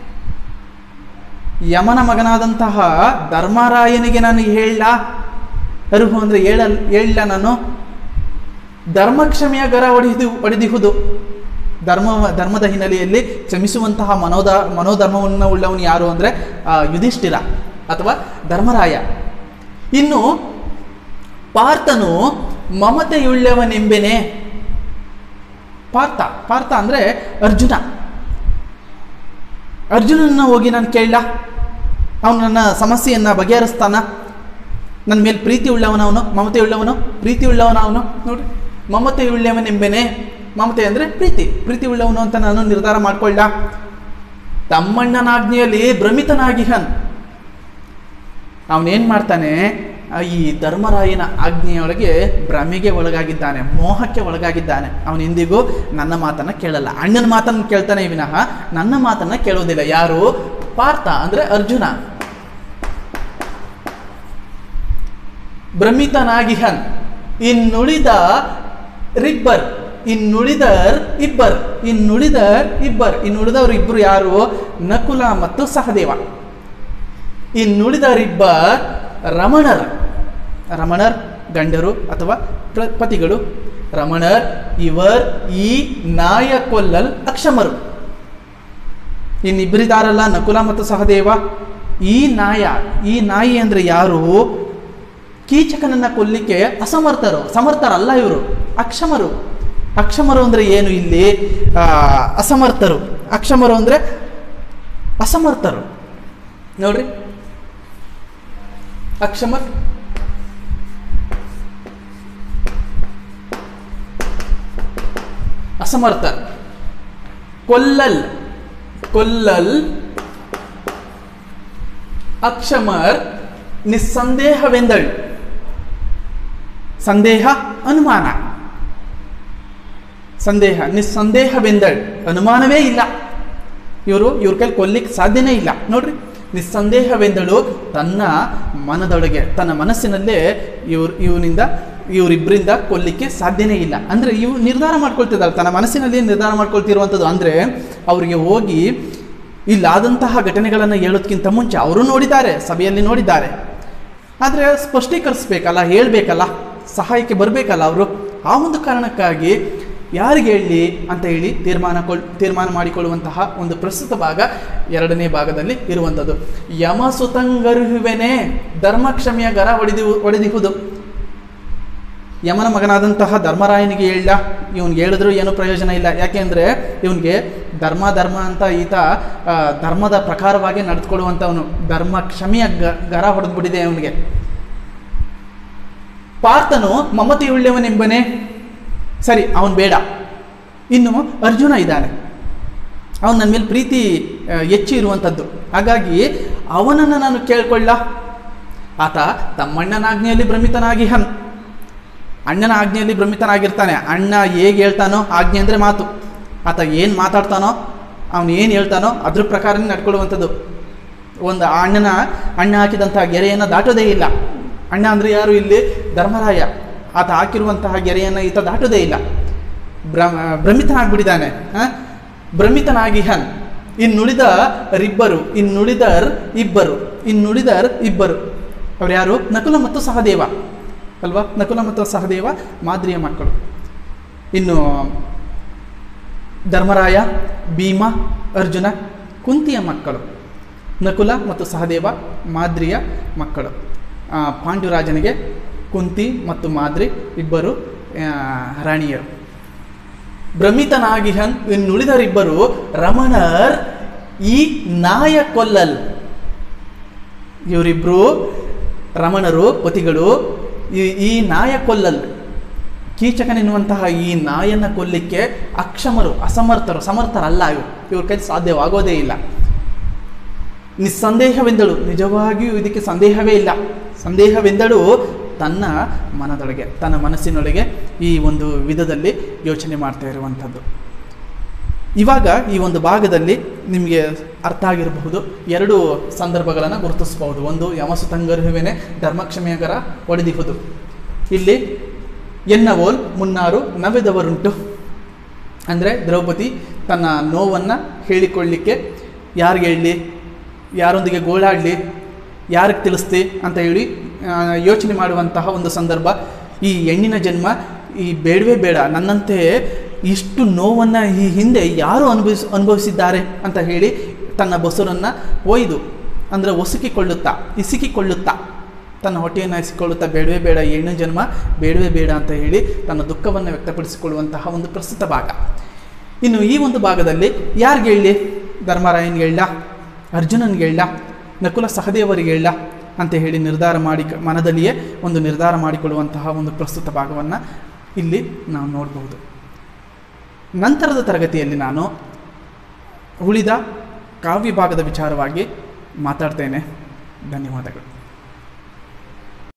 ಯಮನ ಮಗನಾದಂತಹ ಧರ್ಮರಾಯನಿಗೆ ನಾನು ಹೇಳ ಅರುಹು ಅಂದರೆ ಹೇಳ ಹೇಳ ನಾನು ಧರ್ಮಕ್ಷಮೆಯ ಗರ ಹೊಡೆದು ಹೊಡೆದಿಹುದು ಧರ್ಮ ಧರ್ಮದ ಹಿನ್ನೆಲೆಯಲ್ಲಿ ಕ್ಷಮಿಸುವಂತಹ ಮನೋದ ಮನೋಧರ್ಮವನ್ನು ಉಳ್ಳವನು ಯಾರು ಅಂದರೆ ಯುಧಿಷ್ಠಿರ ಅಥವಾ ಧರ್ಮರಾಯ ಇನ್ನು ಪಾರ್ಥನು ಮಮತೆಯುಳ್ಳವನೆಂಬೆನೆ ಪಾರ್ಥ ಪಾರ್ಥ ಅಂದರೆ ಅರ್ಜುನ ಅರ್ಜುನನ್ನ ಹೋಗಿ ನಾನು ಕೇಳಲ್ಲ ಅವನು ನನ್ನ ಸಮಸ್ಯೆಯನ್ನು ಬಗೆಹರಿಸ್ತಾನ ನನ್ನ ಮೇಲೆ ಪ್ರೀತಿ ಉಳ್ಳವನ ಅವನು ಮಮತೆ ಉಳ್ಳವನು ಪ್ರೀತಿ ಉಳ್ಳವನ ಅವನು ನೋಡಿ ಮಮತೆ ಉಳ್ಳವನೆಂಬೆನೆ ಮಮತೆ ಅಂದರೆ ಪ್ರೀತಿ ಪ್ರೀತಿ ಉಳ್ಳವನು ಅಂತ ನಾನು ನಿರ್ಧಾರ ಮಾಡ್ಕೊಳ್ಳ ತಮ್ಮಣ್ಣನಾಜ್ಞೆಯಲ್ಲಿ ಭ್ರಮಿತನಾಗಿಹನ್ ಅವನೇನು ಮಾಡ್ತಾನೆ ಆ ಈ ಧರ್ಮರಾಯನ ಆಜ್ಞೆಯೊಳಗೆ ಭ್ರಮೆಗೆ ಒಳಗಾಗಿದ್ದಾನೆ ಮೋಹಕ್ಕೆ ಒಳಗಾಗಿದ್ದಾನೆ ಅವನು ಎಂದಿಗೂ ನನ್ನ ಮಾತನ್ನು ಕೇಳಲ್ಲ ಅಣ್ಣನ ಮಾತನ್ನು ಕೇಳ್ತಾನೆ ವಿನಃ ನನ್ನ ಮಾತನ್ನು ಕೇಳೋದಿಲ್ಲ ಯಾರು ಪಾರ್ಥ ಅಂದರೆ ಅರ್ಜುನ ಭ್ರಮಿತನಾಗಿಹನ್ ಇನ್ನುಳಿದ ರಿಬ್ಬರ್ ಇನ್ನುಳಿದರ್ ಇಬ್ಬರ್ ಇನ್ನುಳಿದರ್ ಇಬ್ಬರ್ ಇನ್ನುಳಿದವರು ಇಬ್ಬರು ಯಾರು ನಕುಲ ಮತ್ತು ಸಹದೇವ ಇನ್ನುಳಿದರಿಬ್ಬರ್ ರಮಣರ್ ರಮಣರ್ ಗಂಡರು ಅಥವಾ ಪ್ರ- ಪತಿಗಳು ರಮಣರ್ ಇವರ್ ಈ ನಾಯ ಕೊಲ್ಲಲ್ ಅಕ್ಷಮರು ಇನ್ನಿಬ್ಬರಿದಾರಲ್ಲ ನಕುಲ ಮತ್ತು ಸಹದೇವ ಈ ನಾಯ ಈ ನಾಯಿ ಅಂದರೆ ಯಾರು ಕೀಚಕನನ್ನ ಕೊಲ್ಲಿಕ್ಕೆ ಅಸಮರ್ಥರು ಸಮರ್ಥರಲ್ಲ ಇವರು ಅಕ್ಷಮರು ಅಕ್ಷಮರು ಅಂದರೆ ಏನು ಇಲ್ಲಿ ಆ, ಅಸಮರ್ಥರು ಅಕ್ಷಮರು ಅಂದರೆ ಅಸಮರ್ಥರು ನೋಡ್ರಿ ಅಕ್ಷಮರ್ ಅಸಮರ್ಥ ಕೊಲ್ಲಲ್ ಕೊಲ್ಲಲ್ ಅಕ್ಷಮರ್ ನಿಸ್ಸಂದೇಹವೆಂದಳು ಸಂದೇಹ ಅನುಮಾನ ಸಂದೇಹ ನಿಸ್ಸಂದೇಹವೆಂದಳು ಅನುಮಾನವೇ ಇಲ್ಲ ಇವರು ಇವ್ರ ಕೈಲಿ ಕೊಲ್ಲಿಕ್ಕೆ ಸಾಧ್ಯನೇ ಇಲ್ಲ ನೋಡ್ರಿ ನಿಸ್ಸಂದೇಹವೆಂದಳು ತನ್ನ ಮನದೊಳಗೆ ತನ್ನ ಮನಸ್ಸಿನಲ್ಲೇ ಇವ್ರು ಇವನಿಂದ ಇವರಿಬ್ಬರಿಂದ ಕೊಲ್ಲಿಕ್ಕೆ ಸಾಧ್ಯನೇ ಇಲ್ಲ ಅಂದರೆ ಇವು ನಿರ್ಧಾರ ಮಾಡ್ಕೊಳ್ತಿದ್ದಾರೆ ತನ್ನ ಮನಸ್ಸಿನಲ್ಲಿ ನಿರ್ಧಾರ ಮಾಡ್ಕೊಳ್ತಿರುವಂಥದ್ದು ಅಂದರೆ ಅವರಿಗೆ ಹೋಗಿ ಇಲ್ಲಾದಂತಹ ಘಟನೆಗಳನ್ನು ಹೇಳೋದಕ್ಕಿಂತ ಮುಂಚೆ ಅವರು ನೋಡಿದ್ದಾರೆ ಸಭೆಯಲ್ಲಿ ನೋಡಿದ್ದಾರೆ ಆದರೆ ಸ್ಪಷ್ಟೀಕರಿಸ್ಬೇಕಲ್ಲ ಹೇಳಬೇಕಲ್ಲ ಸಹಾಯಕ್ಕೆ ಬರಬೇಕಲ್ಲ ಅವರು ಆ ಒಂದು ಕಾರಣಕ್ಕಾಗಿ ಯಾರಿಗೆ ಹೇಳಲಿ ಅಂತ ಹೇಳಿ ತೀರ್ಮಾನ ಕೊಳ್ ತೀರ್ಮಾನ ಮಾಡಿಕೊಳ್ಳುವಂತಹ ಒಂದು ಪ್ರಸ್ತುತ ಭಾಗ ಎರಡನೇ ಭಾಗದಲ್ಲಿ ಇರುವಂಥದ್ದು ಯಮ ಸುತಂಗರುಹುವೆನೆ ಧರ್ಮಕ್ಷಮೆಯ ಗರ ಹೊಡೆದಿ ಹೊಡೆದಿಹುದು ಯಮನ ಮಗನಾದಂತಹ ಧರ್ಮರಾಯನಿಗೆ ಹೇಳ ಇವನಿಗೆ ಹೇಳಿದ್ರು ಏನೂ ಪ್ರಯೋಜನ ಇಲ್ಲ ಯಾಕೆಂದರೆ ಇವನಿಗೆ ಧರ್ಮ ಧರ್ಮ ಅಂತ ಈತ ಆ, ಧರ್ಮದ ಪ್ರಕಾರವಾಗಿ ನಡೆದುಕೊಳ್ಳುವಂಥವನು ಧರ್ಮ ಕ್ಷಮೆಯ ಗ ಗರ ಹೊಡೆದ್ಬಿಟ್ಟಿದೆ ಅವನಿಗೆ ಪಾರ್ಥನು ಮಮತೆಯುಳ್ಳವನೆಂಬನೇ ಸರಿ ಅವನು ಬೇಡ ಇನ್ನು ಅರ್ಜುನ ಇದ್ದಾನೆ ಅವನು ನನ್ನ ಮೇಲೆ ಪ್ರೀತಿ ಆ, ಹೆಚ್ಚು ಇರುವಂಥದ್ದು ಹಾಗಾಗಿ ಅವನನ್ನು ನಾನು ಕೇಳ್ಕೊಳ್ಳ ಆತ ತಮ್ಮಣ್ಣನ ಆಜ್ಞೆಯಲ್ಲಿ ಭ್ರಮಿತನಾಗಿ ಹನ್ ಅಣ್ಣನ ಆಜ್ಞೆಯಲ್ಲಿ ಭ್ರಮಿತನಾಗಿರ್ತಾನೆ ಅಣ್ಣ ಹೇಗೆ ಹೇಳ್ತಾನೋ ಆಜ್ಞೆ ಅಂದರೆ ಮಾತು ಆತ ಏನು ಮಾತಾಡ್ತಾನೋ ಅವನು ಏನು ಹೇಳ್ತಾನೋ ಅದ್ರ ಪ್ರಕಾರನೇ ನಡ್ಕೊಳ್ಳುವಂಥದ್ದು ಒಂದು ಆ ಅಣ್ಣನ ಅಣ್ಣ ಹಾಕಿದಂತಹ ಗೆರೆಯನ್ನು ದಾಟೋದೇ ಇಲ್ಲ ಅಣ್ಣ ಅಂದರೆ ಯಾರು ಇಲ್ಲಿ ಧರ್ಮರಾಯ ಆತ ಹಾಕಿರುವಂತಹ ಗೆರೆಯನ್ನು ಈತ ದಾಟೋದೇ ಇಲ್ಲ ಭ್ರಮ ಭ್ರಮಿತನಾಗ್ಬಿಟ್ಟಿದ್ದಾನೆ ಆ? ಭ್ರಮಿತನಾಗಿ ಹನ್ ಇನ್ನುಳಿದ ರಿಬ್ಬರು ಇನ್ನುಳಿದರ್ ಇಬ್ಬರು ಇನ್ನುಳಿದರ್ ಇಬ್ಬರು ಅವ್ರು ಯಾರು ನಕುಲ ಮತ್ತು ಸಹದೇವ ಅಲ್ವಾ ನಕುಲ ಮತ್ತು ಸಹದೇವ ಮಾದ್ರಿಯ ಮಕ್ಕಳು ಇನ್ನು ಧರ್ಮರಾಯ ಭೀಮ ಅರ್ಜುನ ಕುಂತಿಯ ಮಕ್ಕಳು ನಕುಲ ಮತ್ತು ಸಹದೇವ ಮಾದ್ರಿಯ ಮಕ್ಕಳು ಆ, ಪಾಂಡುರಾಜನಿಗೆ ಕುಂತಿ ಮತ್ತು ಮಾದ್ರಿ ಇಬ್ಬರು ಆ, ರಾಣಿಯರು ಭ್ರಮಿತನಾಗಿಹನ್ ಇನ್ನುಳಿದರಿಬ್ಬರು ರಮಣರ್ ಈ ನಾಯ ಕೊಲ್ಲಲ್ ಇವರಿಬ್ಬರು ರಮಣರು ಪತಿಗಳು ಈ ಈ ನಾಯ ಕೊಲ್ಲಲ್ ಕೀಚಕನೆನ್ನುವಂತಹ ಈ ನಾಯನ್ನ ಕೊಲ್ಲಿಕ್ಕೆ ಅಕ್ಷಮರು ಅಸಮರ್ಥರು ಸಮರ್ಥರಲ್ಲ ಇವರು ಇವ್ರ ಕೈ ಸಾಧ್ಯವಾಗೋದೇ ಇಲ್ಲ ನಿಸ್ಸಂದೇಹವೆಂದಳು ನಿಜವಾಗಿಯೂ ಇದಕ್ಕೆ ಸಂದೇಹವೇ ಇಲ್ಲ ಸಂದೇಹವೆಂದಳು ತನ್ನ ಮನದೊಳಗೆ ತನ್ನ ಮನಸ್ಸಿನೊಳಗೆ ಈ ಒಂದು ವಿಧದಲ್ಲಿ ಯೋಚನೆ ಮಾಡ್ತಾ ಇರುವಂಥದ್ದು ಇವಾಗ ಈ ಒಂದು ಭಾಗದಲ್ಲಿ ನಿಮಗೆ ಅರ್ಥ ಆಗಿರಬಹುದು ಎರಡು ಸಂದರ್ಭಗಳನ್ನು ಗುರುತಿಸಬಹುದು ಒಂದು ಯಮಸುತಂಗರುಹುವೆನೆ ಧರ್ಮಕ್ಷಮೆಯಗರ ಒಡೆದಿಹುದು ಇಲ್ಲಿ ಎನ್ನವೋಲ್ ಮುನ್ನಾರು ನವೆದವರುಂಟು ಅಂದರೆ ದ್ರೌಪದಿ ತನ್ನ ನೋವನ್ನು ಹೇಳಿಕೊಳ್ಳಿಕ್ಕೆ ಯಾರಿಗೆ ಹೇಳಲಿ ಯಾರೊಂದಿಗೆ ಗೋಳಾಡಲಿ ಯಾರಿಗೆ ತಿಳಿಸ್ತಿ ಅಂತ ಹೇಳಿ ಆ, ಯೋಚನೆ ಮಾಡುವಂತಹ ಒಂದು ಸಂದರ್ಭ ಈ ಹೆಣ್ಣಿನ ಜನ್ಮ ಈ ಬೇಡವೇ ಬೇಡ ನನ್ನಂತೆ ಇಷ್ಟು ನೋವನ್ನು ಈ ಹಿಂದೆ ಯಾರು ಅನುಭವಿಸ್ ಅನುಭವಿಸಿದ್ದಾರೆ ಅಂತ ಹೇಳಿ ತನ್ನ ಬಸುರನ್ನು ಒಯ್ದು ಅಂದರೆ ಒಸುಕಿಕೊಳ್ಳುತ್ತಾ ಇಸಿಕಿಕೊಳ್ಳುತ್ತಾ ತನ್ನ ಹೊಟ್ಟೆಯನ್ನು ಇಸಿಕೊಳ್ಳುತ್ತಾ ಬೇಡವೇ ಬೇಡ ಈ ಹೆಣ್ಣು ಜನ್ಮ ಬೇಡವೇ ಬೇಡ ಅಂತ ಹೇಳಿ ತನ್ನ ದುಃಖವನ್ನು ವ್ಯಕ್ತಪಡಿಸಿಕೊಳ್ಳುವಂತಹ ಒಂದು ಪ್ರಸ್ತುತ ಭಾಗ ಇನ್ನು ಈ ಒಂದು ಭಾಗದಲ್ಲಿ ಯಾರಿಗೆ ಹೇಳಲಿ ಧರ್ಮರಾಯನ್ಗೆ ಹೇಳ ಅರ್ಜುನನ್ಗೆ ಹೇಳ ನಕುಲ ಸಹದೇವರಿಗೆ ಹೇಳ ಅಂತ ಹೇಳಿ ನಿರ್ಧಾರ ಮಾಡಿ ಮನದಲ್ಲಿಯೇ ಒಂದು ನಿರ್ಧಾರ ಮಾಡಿಕೊಳ್ಳುವಂತಹ ಒಂದು ಪ್ರಸ್ತುತ ಭಾಗವನ್ನು ಇಲ್ಲಿ ನಾವು ನೋಡಬಹುದು ನಂತರದ ತರಗತಿಯಲ್ಲಿ ನಾನು ಉಳಿದ ಕಾವ್ಯ ಭಾಗದ ವಿಚಾರವಾಗಿ ಮಾತಾಡ್ತೇನೆ ಧನ್ಯವಾದಗಳು